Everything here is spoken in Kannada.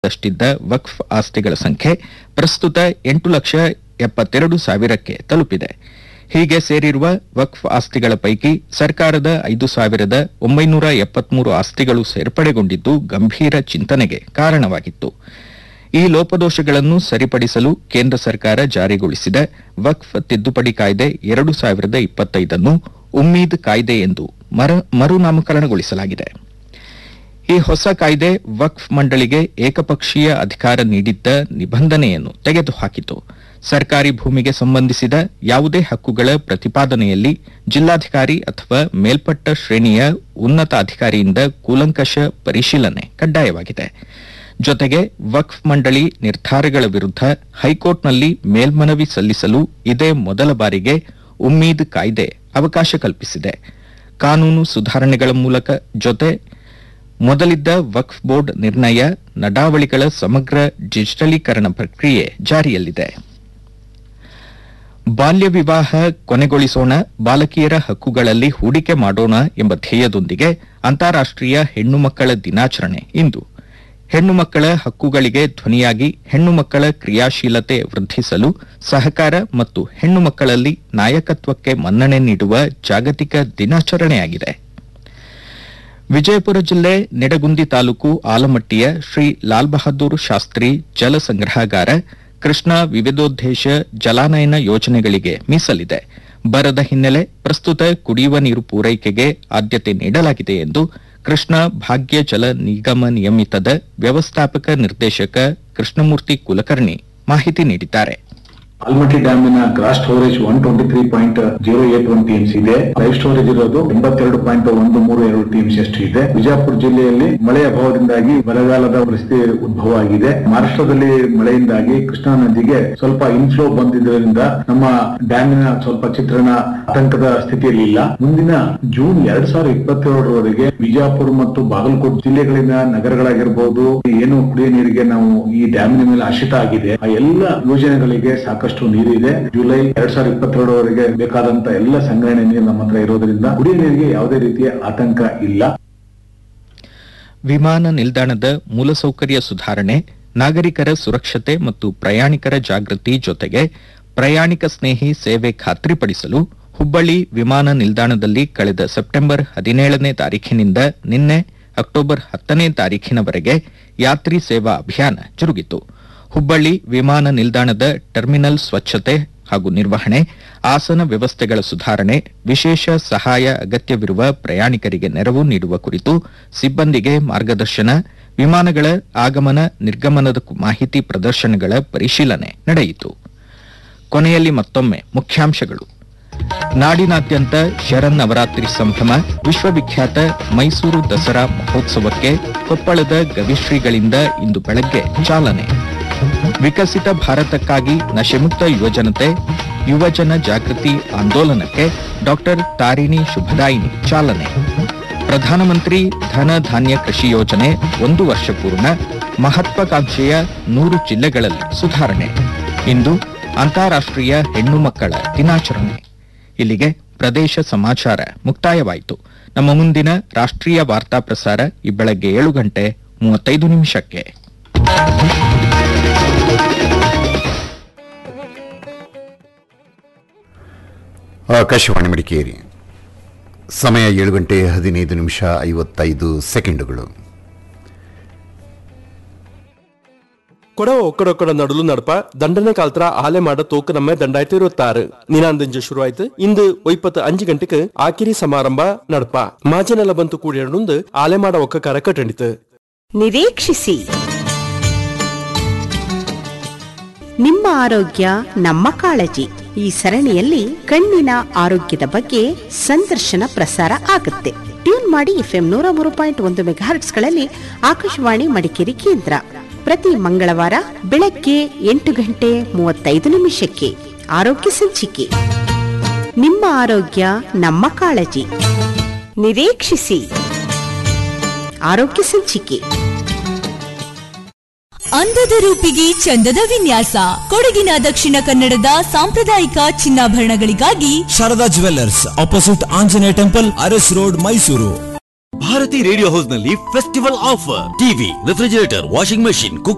ದಷ್ಟಿದ್ದ ವಕ್ಫ್ ಆಸ್ತಿಗಳ ಸಂಖ್ಯೆ ಪ್ರಸ್ತುತ ಎಂಟು ಲಕ್ಷ ಎಪ್ಪತ್ತೆರಡು ಸಾವಿರಕ್ಕೆ ತಲುಪಿದೆ ಹೀಗೆ ಸೇರಿರುವ ವಕ್ಫ್ ಆಸ್ತಿಗಳ ಪೈಕಿ ಸರ್ಕಾರದ ಐದು ಸಾವಿರದ ಒಂಬೈನೂರ ಎಪ್ಪತ್ಮೂರು ಆಸ್ತಿಗಳು ಸೇರ್ಪಡೆಗೊಂಡಿದ್ದು ಗಂಭೀರ ಚಿಂತನೆಗೆ ಕಾರಣವಾಗಿತ್ತು ಈ ಲೋಪದೋಷಗಳನ್ನು ಸರಿಪಡಿಸಲು ಕೇಂದ್ರ ಸರ್ಕಾರ ಜಾರಿಗೊಳಿಸಿದ ವಕ್ಫ್ ತಿದ್ದುಪಡಿ ಕಾಯ್ದೆ ಎರಡು ಸಾವಿರದ ಇಪ್ಪತ್ತೈದನ್ನು ಉಮ್ಮೀದ್ ಕಾಯ್ದೆ ಎಂದು ಮರ- ಮರುನಾಮಕರಣಗೊಳಿಸಲಾಗಿದೆ ಈ ಹೊಸ ಕಾಯ್ದೆ ವಕ್ಫ್ ಮಂಡಳಿಗೆ ಏಕಪಕ್ಷೀಯ ಅಧಿಕಾರ ನೀಡಿದ್ದ ನಿಬಂಧನೆಯನ್ನು ತೆಗೆದುಹಾಕಿತು ಸರ್ಕಾರಿ ಭೂಮಿಗೆ ಸಂಬಂಧಿಸಿದ ಯಾವುದೇ ಹಕ್ಕುಗಳ ಪ್ರತಿಪಾದನೆಯಲ್ಲಿ ಜಿಲ್ಲಾಧಿಕಾರಿ ಅಥವಾ ಮೇಲ್ಪಟ್ಟ ಶ್ರೇಣಿಯ ಉನ್ನತ ಅಧಿಕಾರಿಯಿಂದ ಕೂಲಂಕಷ ಪರಿಶೀಲನೆ ಕಡ್ಡಾಯವಾಗಿದೆ ಜೊತೆಗೆ ವಕ್ಫ್ ಮಂಡಳಿ ನಿರ್ಧಾರಗಳ ವಿರುದ್ಧ ಹೈಕೋರ್ಟ್ನಲ್ಲಿ ಮೇಲ್ಮನವಿ ಸಲ್ಲಿಸಲು ಇದೇ ಮೊದಲ ಬಾರಿಗೆ ಉಮ್ಮೀದ್ ಕಾಯ್ದೆ ಅವಕಾಶ ಕಲ್ಪಿಸಿದೆ ಕಾನೂನು ಸುಧಾರಣೆಗಳ ಮೂಲಕ ಜೊತೆ ಮೊದಲಿದ್ದ ವಕ್ಫ್ ಬೋರ್ಡ್ ನಿರ್ಣಯ ನಡಾವಳಿಗಳ ಸಮಗ್ರ ಡಿಜಿಟಲೀಕರಣ ಪ್ರಕ್ರಿಯೆ ಜಾರಿಯಲ್ಲಿದೆ ಬಾಲ್ಯ ವಿವಾಹ ಕೊನೆಗೊಳಿಸೋಣ ಬಾಲಕಿಯರ ಹಕ್ಕುಗಳಲ್ಲಿ ಹೂಡಿಕೆ ಮಾಡೋಣ ಎಂಬ ಧ್ಯೇಯದೊಂದಿಗೆ ಅಂತಾರಾಷ್ಟೀಯ ಹೆಣ್ಣು ಮಕ್ಕಳ ದಿನಾಚರಣೆ ಇಂದು ಹೆಣ್ಣು ಮಕ್ಕಳ ಹಕ್ಕುಗಳಿಗೆ ಧ್ವನಿಯಾಗಿ ಹೆಣ್ಣು ಮಕ್ಕಳ ಕ್ರಿಯಾಶೀಲತೆ ವೃದ್ಧಿಸಲು ಸಹಕಾರ ಮತ್ತು ಹೆಣ್ಣು ಮಕ್ಕಳಲ್ಲಿ ನಾಯಕತ್ವಕ್ಕೆ ಮನ್ನಣೆ ನೀಡುವ ಜಾಗತಿಕ ದಿನಾಚರಣೆಯಾಗಿದೆ ವಿಜಯಪುರ ಜಿಲ್ಲೆ ನಿಡಗುಂದಿ ತಾಲೂಕು ಆಲಮಟ್ಟಿಯ ಶ್ರೀ ಲಾಲ್ ಬಹದ್ದೂರ್ ಶಾಸ್ತ್ರಿ ಜಲ ಸಂಗ್ರಹಾಗಾರ ಕೃಷ್ಣಾ ವಿವಿಧೋದ್ದೇಶ ಜಲಾನಯನ ಯೋಜನೆಗಳಿಗೆ ಮೀಸಲಿದೆ ಬರದ ಹಿನ್ನೆಲೆ ಪ್ರಸ್ತುತ ಕುಡಿಯುವ ನೀರು ಪೂರೈಕೆಗೆ ಆದ್ಯತೆ ನೀಡಲಾಗಿದೆ ಎಂದು ಕೃಷ್ಣಾ ಭಾಗ್ಯ ಜಲ ನಿಗಮ ನಿಯಮಿತದ ವ್ಯವಸ್ಥಾಪಕ ನಿರ್ದೇಶಕ ಕೃಷ್ಣಮೂರ್ತಿ ಕುಲಕರ್ಣಿ ಮಾಹಿತಿ ನೀಡಿದ್ದಾರೆ ಆಲ್ಮಟ್ಟಿ ಡ್ಯಾಮಿನ gross storage one twenty three point zero eight one TMC ಇದೆ ಲೈಫ್ ಸ್ಟೋರೇಜ್ ಇರೋದು ಎಂಬತ್ತೆರಡು ಪಾಯಿಂಟ್ ಒಂದು ಮೂರು ಎರಡು ಟಿಎಂಸಿ ಅಷ್ಟು ಇದೆ ಬಿಜಾಪುರ ಜಿಲ್ಲೆಯಲ್ಲಿ ಮಳೆ ಅಭಾವದಿಂದಾಗಿ ಬರಗಾಲದ ಪರಿಸ್ಥಿತಿ ಉದ್ಭವ ಆಗಿದೆ ಮಹಾರಾಷ್ಟ್ರದಲ್ಲಿ ಮಳೆಯಿಂದಾಗಿ ಕೃಷ್ಣಾ ನದಿಗೆ ಸ್ವಲ್ಪ ಇನ್ಫ್ಲೋ ಬಂದಿದ್ದರಿಂದ ನಮ್ಮ ಡ್ಯಾಮಿನ ಸ್ವಲ್ಪ ಚಿತ್ರಣ ಆತಂಕದ ಸ್ಥಿತಿಯಲ್ಲಿ ಇಲ್ಲ ಮುಂದಿನ ಜೂನ್ ಎರಡ್ ಸಾವಿರದ ಇಪ್ಪತ್ತೇಳರವರೆಗೆ ಬಿಜಾಪುರ ಮತ್ತು ಬಾಗಲಕೋಟೆ ಜಿಲ್ಲೆಗಳಿಂದ ನಗರಗಳಾಗಿರ್ಬೋದು ಏನು ಕುಡಿಯ ನೀರಿಗೆ ನಾವು ಈ ಡ್ಯಾಮಿನ ಮೇಲೆ ಆಶ್ರಿತ ಆಗಿದೆ ಆ ಎಲ್ಲ ಯೋಜನೆಗಳಿಗೆ ಸಾಕಷ್ಟು ನೀರಿದೆ ಜುಲೈ ಎರಡ್ ಸಾವಿರದ ಇಪ್ಪತ್ತೆರಡರವರೆಗೆ ಬೇಕಾದಂತ ಎಲ್ಲ ಸಂಗ್ರಹಣೆ ನೀರು ನಮ್ಮ ಹತ್ರ ಇರೋದ್ರಿಂದ ಕುಡಿಯ ನೀರಿಗೆ ಯಾವುದೇ ರೀತಿಯ ಆತಂಕ ಇಲ್ಲ ವಿಮಾನ ನಿಲ್ದಾಣದ ಮೂಲಸೌಕರ್ಯ ಸುಧಾರಣೆ ನಾಗರಿಕರ ಸುರಕ್ಷತೆ ಮತ್ತು ಪ್ರಯಾಣಿಕರ ಜಾಗೃತಿ ಜೊತೆಗೆ ಪ್ರಯಾಣಿಕ ಸ್ನೇಹಿ ಸೇವೆ ಖಾತ್ರಿಪಡಿಸಲು ಹುಬ್ಬಳ್ಳಿ ವಿಮಾನ ನಿಲ್ದಾಣದಲ್ಲಿ ಕಳೆದ ಸೆಪ್ಟೆಂಬರ್ ಹದಿನೇಳನೇ ತಾರೀಖಿನಿಂದ ನಿನ್ನೆ ಅಕ್ಟೋಬರ್ ಹತ್ತನೇ ತಾರೀಖಿನವರೆಗೆ ಯಾತ್ರಿ ಸೇವಾ ಅಭಿಯಾನ ಜರುಗಿತು ಹುಬ್ಬಳ್ಳಿ ವಿಮಾನ ನಿಲ್ದಾಣದ ಟರ್ಮಿನಲ್ ಸ್ವಚ್ಛತೆ ಹಾಗೂ ನಿರ್ವಹಣೆ ಆಸನ ವ್ಯವಸ್ಥೆಗಳ ಸುಧಾರಣೆ ವಿಶೇಷ ಸಹಾಯ ಅಗತ್ಯವಿರುವ ಪ್ರಯಾಣಿಕರಿಗೆ ನೆರವು ನೀಡುವ ಕುರಿತು ಸಿಬ್ಬಂದಿಗೆ ಮಾರ್ಗದರ್ಶನ ವಿಮಾನಗಳ ಆಗಮನ ನಿರ್ಗಮನದ ಕು- ಮಾಹಿತಿ ಪ್ರದರ್ಶನಗಳ ಪರಿಶೀಲನೆ ನಡೆಯಿತು ಕೊನೆಯಲ್ಲಿ ಮತ್ತೊಮ್ಮೆ ಮುಖ್ಯಾಂಶಗಳು ನಾಡಿನಾದ್ಯಂತ ಶರನ್ನವರಾತ್ರಿ ಸಂಭ್ರಮ ವಿಶ್ವವಿಖ್ಯಾತ ಮೈಸೂರು ದಸರಾ ಮಹೋತ್ಸವಕ್ಕೆ ಕೊಪ್ಪಳದ ಗವಿಶ್ರೀಗಳಿಂದ ಇಂದು ಬೆಳಗ್ಗೆ ಚಾಲನೆ ವಿಕಸಿತ ಭಾರತಕ್ಕಾಗಿ ನಶೆಮುಕ್ತ ಯುವಜನತೆ ಯುವಜನ ಜಾಗೃತಿ ಆಂದೋಲನಕ್ಕೆ ಡಾಕ್ಟರ್ ತಾರಿಣಿ ಶುಭದಾಯಿನಿ ಚಾಲನೆ ಪ್ರಧಾನಮಂತ್ರಿ ಧನ ಧಾನ್ಯ ಕೃಷಿ ಯೋಜನೆ ಒಂದು ವರ್ಷ ಪೂರ್ಣ ಮಹತ್ವಾಕಾಂಕ್ಷೆಯ ನೂರು ಜಿಲ್ಲೆಗಳಲ್ಲಿ ಸುಧಾರಣೆ ಇಂದು ಅಂತಾರಾಷ್ಟ್ರೀಯ ಹೆಣ್ಣು ಮಕ್ಕಳ ದಿನಾಚರಣೆ ಇಲ್ಲಿಗೆ ಪ್ರದೇಶ ಸಮಾಚಾರ ಮುಕ್ತಾಯವಾಯಿತು ನಮ್ಮ ಮುಂದಿನ ರಾಷ್ಟ್ರೀಯ ವಾರ್ತಾ ಪ್ರಸಾರ ಈ ಬೆಳಗ್ಗೆ ಏಳು ಗಂಟೆ ಮೂವತ್ತೈದು ನಿಮಿಷಕ್ಕೆ ಆಕಾಶವಾಣಿ ಮಡಿಕೇರಿ ಸಮಯ ಏಳು ಗಂಟೆ ಹದಿನೈದು ನಿಮಿಷ ಐವತ್ತೈದು ಸೆಕೆಂಡುಗಳು ಕೊಡ ಒಕ್ಕಡೊಕ್ಕಡ ನಡುಲು ನಡಪ ದಂಡನೆ ಕಾಲ್ತರ ಆಲೆ ಮಾಡ ತೂಕ ನಮ್ಮ ದಂಡಾಯ್ತು ಇರುತ್ತಾರೆ ನಿನಾಂದಂಜ ಶುರು ಆಯ್ತು ಇಂದು ಒಯ್ಪತ್ತು ಅಂಜು ಗಂಟೆಗೆ ಆಕಿರಿ ಸಮಾರಂಭ ನಡಪ ಮಾಜನೆಲ್ಲ ಬಂತು ಕೂಡಿಯೊಂದು ಆಲೆ ಮಾಡ ಒಕ್ಕಕಾರ ಕಟ್ಟಣಿತು ನಿರೀಕ್ಷಿಸಿ ನಿಮ್ಮ ಆರೋಗ್ಯ ನಮ್ಮ ಕಾಳಜಿ ಈ ಸರಣಿಯಲ್ಲಿ ಕಣ್ಣಿನ ಆರೋಗ್ಯದ ಬಗ್ಗೆ ಸಂದರ್ಶನ ಪ್ರಸಾರ ಆಗುತ್ತೆ ಟ್ಯೂನ್ ಮಾಡಿ ಎಫ್ಎಂ ನೂರ ಮೂರು ಪಾಯಿಂಟ್ ಒಂದು ಮೆಗಾಹರ್ಟ್ಸ್ಗಳಲ್ಲಿ ಆಕಾಶವಾಣಿ ಮಡಿಕೇರಿ ಕೇಂದ್ರ ಪ್ರತಿ ಮಂಗಳವಾರ ಬೆಳಗ್ಗೆ ಎಂಟು ಗಂಟೆ ಮೂವತ್ತೈದು ನಿಮಿಷಕ್ಕೆ ಆರೋಗ್ಯ ಸಂಚಿಕೆ ನಿಮ್ಮ ಆರೋಗ್ಯ ನಮ್ಮ ಕಾಳಜಿ ನಿರೀಕ್ಷಿಸಿ ಆರೋಗ್ಯ ಸಂಚಿಕೆ ಅಂದದ ರೂಪಿಗೆ ಚಂದದ ವಿನ್ಯಾಸ ಕೊಡಗಿನ ದಕ್ಷಿಣ ಕನ್ನಡದ ಸಾಂಪ್ರದಾಯಿಕ ಚಿನ್ನಾಭರಣಗಳಿಗಾಗಿ Sharada jewellers opposite Anjaneya temple Aras road Mysuru Bharati radio house ನಲ್ಲಿ festival offer TV refrigerator washing machine cook